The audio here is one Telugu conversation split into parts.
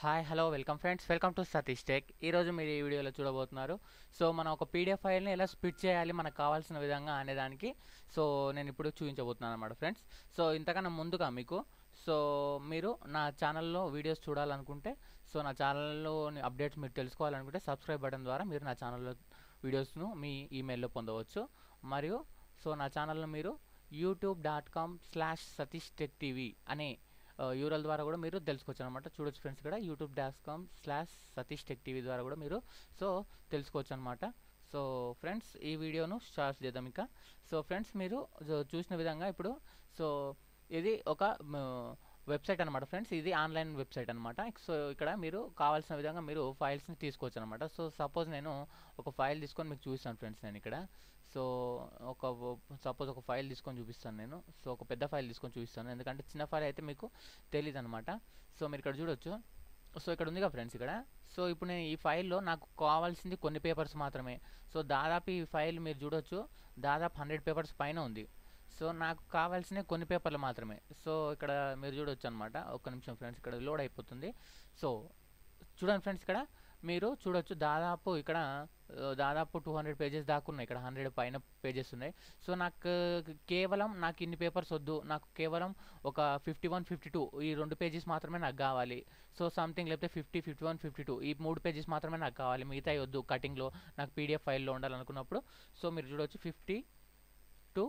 hi hello welcome friends welcome to Satish tech ఈరోజు మీరు ఈ వీడియోలో చూడబోతున్నారు సో మనం ఒక పీడిఎఫ్ ఫైల్ని ఎలా స్ప్లిట్ చేయాలి మనకు కావాల్సిన విధంగా అనేదానికి సో నేను ఇప్పుడు చూపించబోతున్నాను అనమాట ఫ్రెండ్స్ సో ఇంతకన్నా ముందుగా మీకు సో మీరు నా ఛానల్లో వీడియోస్ చూడాలనుకుంటే సో నా ఛానల్లో అప్డేట్స్ మీరు తెలుసుకోవాలనుకుంటే సబ్స్క్రైబ్ బటన్ ద్వారా మీరు నా ఛానల్లో వీడియోస్ను మీ ఈమెయిల్లో పొందవచ్చు మరియు సో నా ఛానల్లో మీరు YouTube dot com slash Satish tech TV అనే యూరల్ ద్వారా కూడా మీరు తెలుసుకోవచ్చు అనమాట చూడొచ్చు ఫ్రెండ్స్ ఇక్కడ YouTube dot com slash Satish tech TV ద్వారా కూడా మీరు సో తెలుసుకోవచ్చు అనమాట సో ఫ్రెండ్స్ ఈ వీడియోను స్టార్ట్ చేద్దాం ఇంకా సో ఫ్రెండ్స్ మీరు జో- చూసిన విధంగా ఇప్పుడు సో ఇది ఒక వెబ్సైట్ అనమాట ఫ్రెండ్స్ ఇది ఆన్లైన్ వెబ్సైట్ అనమాట సో ఇక్కడ మీరు కావాల్సిన విధంగా మీరు ఫైల్స్ని తీసుకోవచ్చు అనమాట సో సపోజ్ నేను ఒక ఫైల్ తీసుకొని మీకు చూపిస్తాను ఫ్రెండ్స్ నేను ఇక్కడ సో ఒక సపోజ్ ఒక ఫైల్ తీసుకొని చూపిస్తాను నేను సో ఒక పెద్ద ఫైల్ తీసుకొని చూపిస్తాను ఎందుకంటే చిన్న ఫైల్ అయితే మీకు తెలియదు అనమాట సో మీరు ఇక్కడ చూడొచ్చు సో ఇక్కడ ఉందిగా ఫ్రెండ్స్ ఇక్కడ సో ఇప్పుడు నేను ఈ ఫైల్లో నాకు కావాల్సింది కొన్ని పేపర్స్ మాత్రమే సో దాదాపు ఈ ఫైల్ మీరు చూడొచ్చు దాదాపు హండ్రెడ్ పేపర్స్ పైన ఉంది సో నాకు కావాల్సిన కొన్ని పేపర్లు మాత్రమే సో ఇక్కడ మీరు చూడొచ్చు అనమాట ఒక్క నిమిషం ఫ్రెండ్స్ ఇక్కడ లోడ్ అయిపోతుంది సో చూడండి ఫ్రెండ్స్ ఇక్కడ మీరు చూడొచ్చు దాదాపు ఇక్కడ ఆ, దాదాపు టూ హండ్రెడ్ పేజెస్ దాకా ఉన్నాయి ఇక్కడ హండ్రెడ్ పైన పేజెస్ ఉన్నాయి సో నాకు కేవలం నాకు ఇన్ని పేపర్స్ వద్దు నాకు కేవలం ఒక ఫిఫ్టీ వన్ ఫిఫ్టీ టూ ఈ రెండు పేజెస్ మాత్రమే నాకు కావాలి సో సంథింగ్ లేకపోతే fifty fifty one fifty two ఈ మూడు పేజెస్ మాత్రమే నాకు కావాలి మిగతా వద్దు కటింగ్లో నాకు పీడిఎఫ్ ఫైల్లో ఉండాలనుకున్నప్పుడు సో మీరు చూడొచ్చు fifty two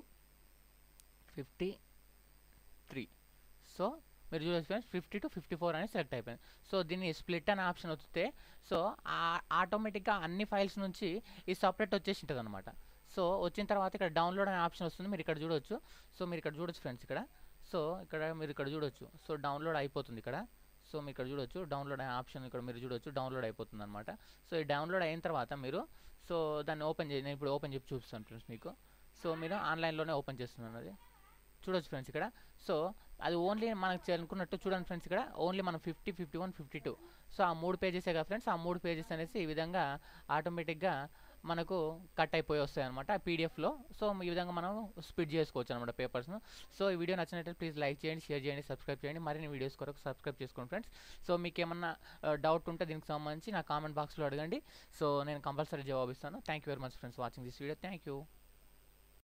fifty three so మీరు చూడొచ్చు friends fifty two fifty four అనేది సెలెక్ట్ అయిపోయింది సో దీన్ని స్ప్లిట్ అనే ఆప్షన్ వస్తే సో ఆటోమేటిక్గా అన్ని ఫైల్స్ నుంచి ఈ సపరేట్ వచ్చేసి ఉంటుంది అనమాట సో వచ్చిన తర్వాత ఇక్కడ డౌన్లోడ్ అనే ఆప్షన్ వస్తుంది మీరు ఇక్కడ చూడొచ్చు సో మీరు ఇక్కడ చూడొచ్చు ఫ్రెండ్స్ ఇక్కడ సో ఇక్కడ మీరు ఇక్కడ చూడొచ్చు సో డౌన్లోడ్ అయిపోతుంది ఇక్కడ సో మీరు ఇక్కడ చూడొచ్చు డౌన్లోడ్ అనే ఆప్షన్ ఇక్కడ మీరు చూడొచ్చు డౌన్లోడ్ అయిపోతుంది అనమాట సో ఈ డౌన్లోడ్ అయిన తర్వాత మీరు సో దాన్ని ఓపెన్ చేయండి నేను ఇప్పుడు ఓపెన్ చేసి చూపిస్తాను ఫ్రెండ్స్ మీకు సో మీరు ఆన్లైన్లోనే ఓపెన్ చేస్తున్నాను అది చూడొచ్చు ఫ్రెండ్స్ ఇక్కడ సో అది ఓన్లీ మనకు అనుకున్నట్టు చూడండి ఫ్రెండ్స్ ఇక్కడ ఓన్లీ మనం fifty fifty one fifty two so ఆ మూడు పేజెసే కదా ఫ్రెండ్స్ ఆ మూడు పేజెస్ అనేసి ఈ విధంగా ఆటోమేటిక్గా మనకు కట్ అయిపోయి వస్తాయి అనమాట ఆ పీడిఎఫ్లో సో ఈ విధంగా మనం స్పీడ్ చేసుకోవచ్చు అనమాట పేపర్స్ను సో ఈ వీడియో నచ్చినట్లయితే ప్లీజ్ లైక్ చేయండి షేర్ చేయండి సబ్స్క్రైబ్ చేయండి మరిన్ని వీడియోస్ కొరకు సబ్స్క్రైబ్ చేసుకోండి ఫ్రెండ్స్ సో మీకు ఏమన్నా డౌట్ ఉంటే దీనికి సంబంధించి నా కామెంట్ బాక్స్లో అడగండి సో నేను కంపల్సరీ జవాబిస్తాను thank you very much friends watching this video thank you